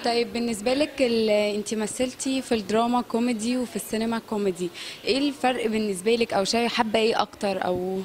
طيب بالنسبة لك ال- انت مثلتي في الدراما كوميدي وفي السينما كوميدي ايه الفرق بالنسبة لك او شايفة حابة ايه اكتر او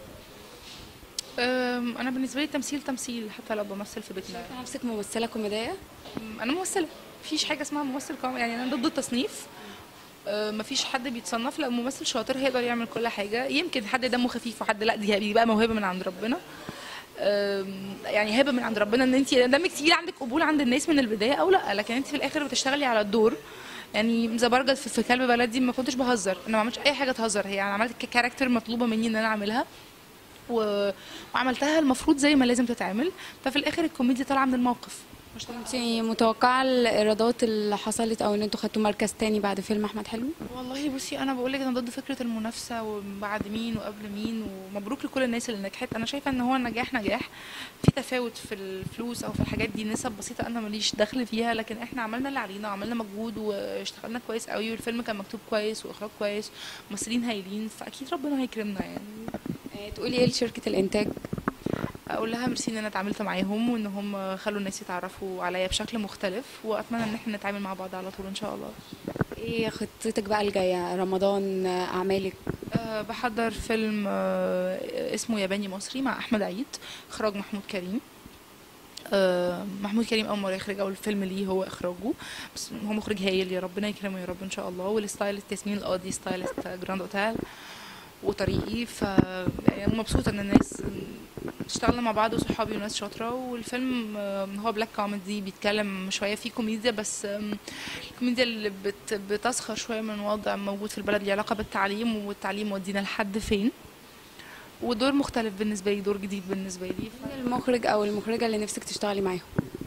أم، انا بالنسبه لي التمثيل تمثيل حتى لو بمثل في بيتنا نفسك ممثلة كوميدية أم، انا ممثله مفيش حاجه اسمها ممثل كوميدي يعني انا ضد التصنيف أه، مفيش حد بيتصنف لا ممثل شاطر هيقدر يعمل كل حاجه يمكن حد دمه خفيف وحد لا دي دي بقى موهبه من عند ربنا أم، يعني هبه من عند ربنا ان انت دمك تقيل عندك قبول عند الناس من البدايه او لا لكن انت في الاخر بتشتغلي على الدور يعني زبرجد في, في كلب بلدي ما كنتش بهزر انا ما عملتش اي حاجه تهزر هي انا عملت كاركتر مطلوبه مني ان انا اعملها و... وعملتها المفروض زي ما لازم تتعمل ففي الاخر الكوميديا طالعه من الموقف مش طالعة انت متوقعة الايرادات اللي حصلت او ان انتوا خدتوا مركز تاني بعد فيلم احمد حلمي والله بصي انا بقول لك انا ضد فكره المنافسه وبعد مين وقبل مين ومبروك لكل الناس اللي نجحت انا شايفه ان هو النجاح نجاح في تفاوت في الفلوس او في الحاجات دي نسب بسيطه انا ماليش دخل فيها لكن احنا عملنا اللي علينا وعملنا مجهود واشتغلنا كويس قوي والفيلم كان مكتوب كويس واخراج كويس ممثلين هايلين فاكيد ربنا هيكرمنا يعني اه، تقولي ايه لشركة الانتاج اقول لها ميرسي ان انا اتعاملت معاهم وان هم خلوا الناس يتعرفوا عليا بشكل مختلف واتمنى ان احنا نتعامل مع بعض على طول ان شاء الله ايه خطتك بقى الجاية رمضان اه، اعمالك أه بحضر فيلم أه اسمه ياباني مصري مع احمد عيد اخراج محمود كريم أه محمود كريم اول مره يخرج اول فيلم ليه هو اخراجه بس هو مخرج هايل يا ربنا يكرمه يا رب ان شاء الله والستايلست ياسمين القاضي ستايلست جراند اوتيل وطريقي ف يعني مبسوطه ان الناس اشتغلنا مع بعض وصحابي وناس شاطره والفيلم آه، هو بلاك كوميدي بيتكلم شويه فيه كوميديا بس آم، الكوميديا اللي بت بتسخر شويه من وضع موجود في البلد ليه علاقه بالتعليم والتعليم ودينا لحد فين ودور مختلف بالنسبه لي دور جديد بالنسبه لي ف... مين المخرج او المخرجة اللي نفسك تشتغلي معاهم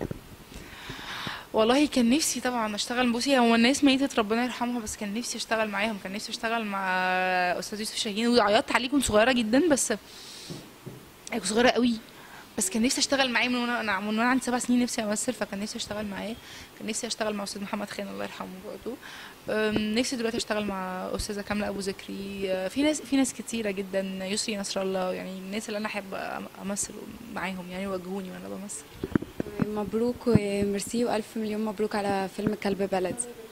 والله كان نفسي طبعا اشتغل بصي هو الناس ميتت ربنا يرحمها بس كان نفسي اشتغل معاهم كان نفسي اشتغل مع استاذ يوسف شاهين وعيطت عليه كنت صغيره جدا بس كنت صغيره قوي بس كان نفسي اشتغل معاه من وانا انا من وانا عندي سبع سنين نفسي امثل فكان نفسي اشتغل معاه كان نفسي اشتغل مع استاذ محمد خان الله يرحمه برضه أم، نفسي دلوقتي اشتغل مع استاذه كامله ابو ذكري أه، في ناس في ناس كتيره جدا يسري نصر الله يعني الناس اللي انا احب امثل معاهم يعني يوجهوني وانا بمثل مبروك وميرسي والف مليون مبروك على فيلم كلب بلدي